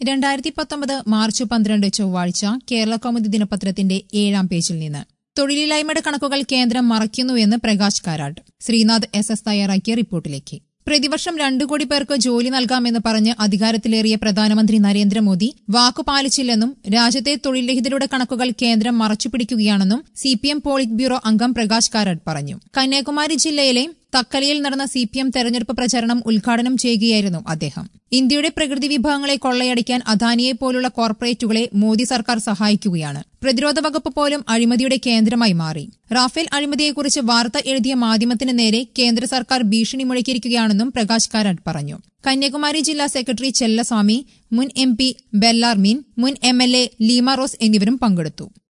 രണ്ടായിരത്തി പത്തൊമ്പത് മാർച്ച് പന്ത്രണ്ട് ചൊവ്വാഴ്ച കേരള കൗമുദി ദിനപത്രത്തിന്റെ ഏഴാം പേജിൽ നിന്ന് തൊഴിലില്ലായ്മയുടെ കണക്കുകൾ കേന്ദ്രം മറയ്ക്കുന്നുവെന്ന് പ്രകാശ് കാരാട്ട് ശ്രീനാഥ് എസ് എസ് തയ്യാറാക്കിയ റിപ്പോർട്ടിലേക്ക് പ്രതിവർഷം രണ്ടു കോടി പേർക്ക് ജോലി നൽകാമെന്ന് പറഞ്ഞ് അധികാരത്തിലേറിയ പ്രധാനമന്ത്രി നരേന്ദ്രമോദി വാക്കു പാലിച്ചില്ലെന്നും രാജ്യത്തെ തൊഴിൽരഹിതരുടെ കണക്കുകൾ കേന്ദ്രം മറച്ചുപിടിക്കുകയാണെന്നും സിപിഎം പോളിറ്റ് ബ്യൂറോ അംഗം പ്രകാശ് കാരാട്ട് പറഞ്ഞു കന്യാകുമാരി ജില്ലയിലെ തക്കലയിൽ നടന്ന സി പി എം തെരഞ്ഞെടുപ്പ് പ്രചരണം ഉദ്ഘാടനം ചെയ്യുകയായിരുന്നു അദ്ദേഹം ഇന്ത്യയുടെ പ്രകൃതി വിഭവങ്ങളെ കൊള്ളയടിക്കാൻ അദാനിയെ പോലുള്ള കോർപ്പറേറ്റുകളെ മോദി സർക്കാർ സഹായിക്കുകയാണ് പ്രതിരോധ വകുപ്പ് പോലും അഴിമതിയുടെ കേന്ദ്രമായി മാറി റാഫേൽ അഴിമതിയെക്കുറിച്ച് വാർത്ത എഴുതിയ മാധ്യമത്തിന് നേരെ കേന്ദ്ര സർക്കാർ ഭീഷണി മുഴക്കിയിരിക്കുകയാണെന്നും പ്രകാശ് കാരാട്ട് പറഞ്ഞു കന്യാകുമാരി ജില്ലാ സെക്രട്ടറി ചെല്ലസ്വാമി മുൻ എം പി ബെല്ലാർ മീൻ മുൻ M L A Leema Rose എന്നിവരും പങ്കെടുത്തു